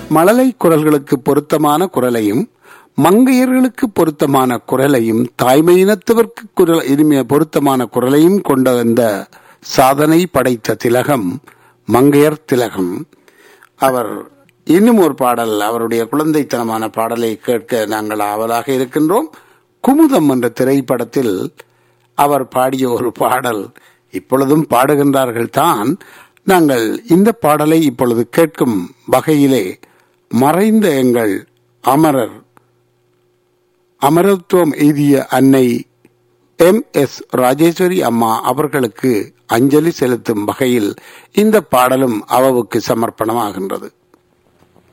மழலை குரல்களுக்கு பொருத்தமான குரலையும் மங்கையர்களுக்கு பொருத்தமான குரலையும் தாய்மையினத்தவர்க்கு குரல் இனிமைய பொருத்தமான குரலையும் கொண்ட அந்த சாதனை படைத்த திலகம் மங்கையர் திலகம் அவர் இன்னும் ஒரு பாடல் அவருடைய குழந்தைத்தனமான பாடலை கேட்க நாங்கள் ஆவலாக இருக்கின்றோம் குமுதம் என்ற திரைப்படத்தில் அவர் பாடிய ஒரு பாடல் இப்பொழுதும் பாடுகின்றார்கள் தான் நாங்கள் இந்த பாடலை இப்பொழுது கேட்கும் வகையிலே மறைந்த எங்கள் அமரர் அமரத்துவம் எய்திய அன்னை எம் எஸ் ராஜேஸ்வரி அம்மா அவர்களுக்கு அஞ்சலி செலுத்தும் வகையில் இந்த பாடலும் அவவுக்கு சமர்ப்பணமாகின்றது